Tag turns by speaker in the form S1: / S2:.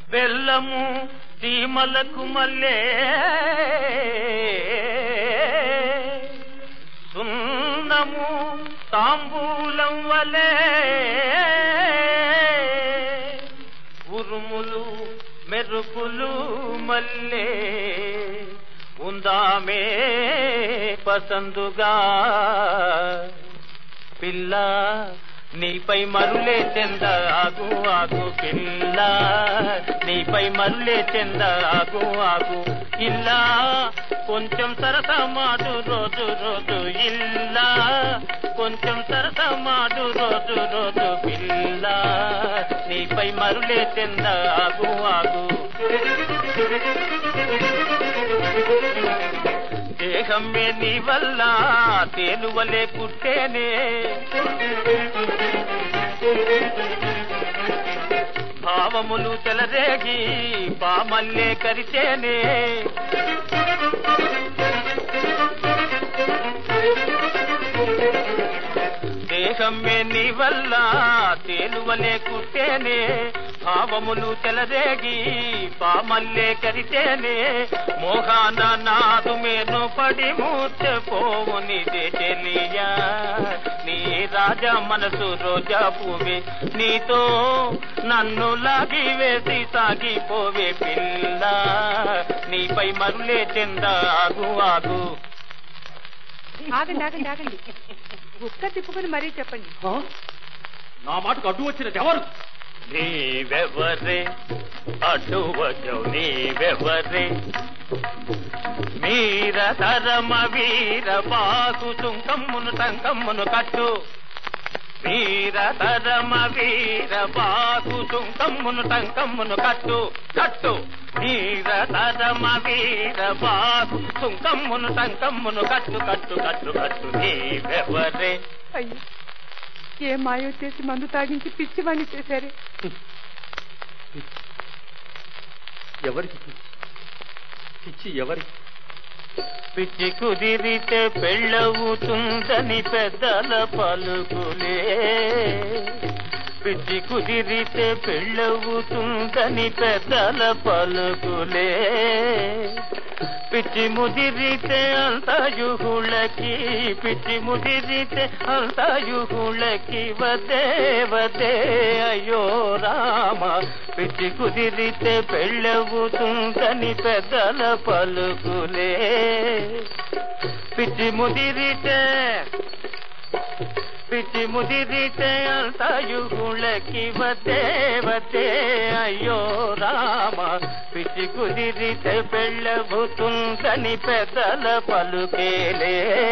S1: బెల్లము చీమలకు మల్లే సున్నము తాంబూలం వలే ఉరుములు మెరుపులు మల్లే ఉందామే పసందుగా పిల్ల నీపై మరులే చెంద ఆగు ఆగు పిల్ల నీపై మరులే చెంద ఆగు ఆగు ఇల్లా కొంచెం సరసమాడు రోజు రోజు ఇల్లా కొంచెం సరసమాడు రోజు రోజు పిల్ల నీపై మరులే చెంద ఆగు ఆగు దేహమే నీ వల్ల తేలువలే పుట్టేనే భావములు చెలరేగి పామల్లే కరిచేనే దేహమే నీ వల్ల తేలువలే కుట్టేనే భావములు చెలరేగి పామల్లే కరిచేనే మోహాన నాదు మేను పడి మూర్చపోవు నిదే చెలియా నీ రాజా మనసు రోజా పువ్వే నీతో నన్ను లాగి వేసి సాగిపోవే పిల్ల నీపై మరులే చెంద ఆగు ఆగు
S2: ఆగండి ఆగండి ఆగండి గుక్క తిప్పుకొని మరీ చెప్పండి
S3: నా మాటకు అడ్డు వచ్చినది ఎవరు
S1: నీవెవరే అడ్డు వచ్చవు నీవెవరే మీర తరమ వీర బాకు చుంకమ్మును టంకమ్మును కట్టు వీర తరమ వీర బాకు చుంకమ్మును టంకమ్మును కట్టు కట్టు వీర తరమ వీర బాకు చుంకమ్మును టంకమ్మును కట్టు కట్టు కట్టు కట్టు నీవెవరే
S2: అయ్యో ఏ మాయో చేసి మందు తాగించి పిచ్చివాణ్ణి చేశారే
S3: ఎవరికి పిచ్చి ఎవరికి
S1: పిచ్చి కుదిరితే పెళ్ళవుతుందని పెద్దల పలుకులే పిచ్చి కుదిరితే పెళ్ళవుతుందని పెద్దల పలుకులే పిచ్చి ముదిరితే అంత యుహుళకి పిచ్చి ముదిరితే అంత యుహుళకి వదే వదే అయ్యో రామ పిచ్చి కుదిరితే పెళ్ళవుతుందని పెద్దల పలుకులే పిచ్చి ముదిరితే పిచ్చి ముదిరితే అంత యుగుళకి వద్దే వద్దే అయ్యో రామ పిచ్చి కుదిరితే పెళ్ళబుతుందని పెద్దల పలుకేలే